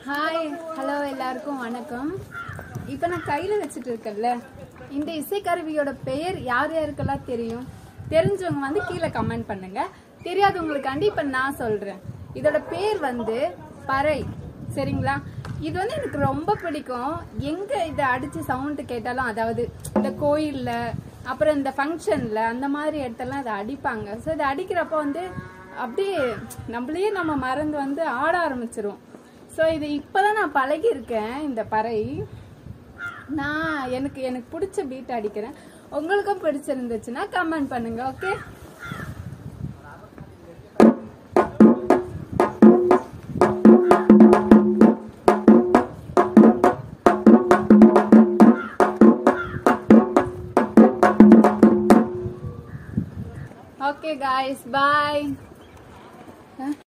hi hello எல்லாருக்கும் வணக்கம் இப்போ நான் கையில் வச்சுட்டு இருக்கேன்ல இந்த இசைக்கருவியோட பெயர் யார் யாருக்கெல்லாம் தெரியும் தெரிஞ்சவங்க வந்து கீழே கமெண்ட் பண்ணுங்க தெரியாதவங்களுக்காண்டி இப்போ நான் சொல்கிறேன் இதோட பேர் வந்து பறை சரிங்களா இது வந்து எனக்கு ரொம்ப பிடிக்கும் எங்கே இதை அடித்து சவுண்டு கேட்டாலும் அதாவது இந்த கோயிலில் அப்புறம் இந்த ஃபங்க்ஷனில் அந்த மாதிரி இடத்தெல்லாம் இதை அடிப்பாங்க ஸோ இதை அடிக்கிறப்ப வந்து அப்படியே நம்மளையே நம்ம மறந்து வந்து ஆட ஆரம்பிச்சிரும் ஸோ இது இப்போதான் நான் பழகியிருக்கேன் இந்த பறை நான் எனக்கு எனக்கு பிடிச்ச பீட் அடிக்கிறேன் உங்களுக்கும் பிடிச்சிருந்துச்சுன்னா கமெண்ட் பண்ணுங்க ஓகே ஓகே காய்ஸ் பாய்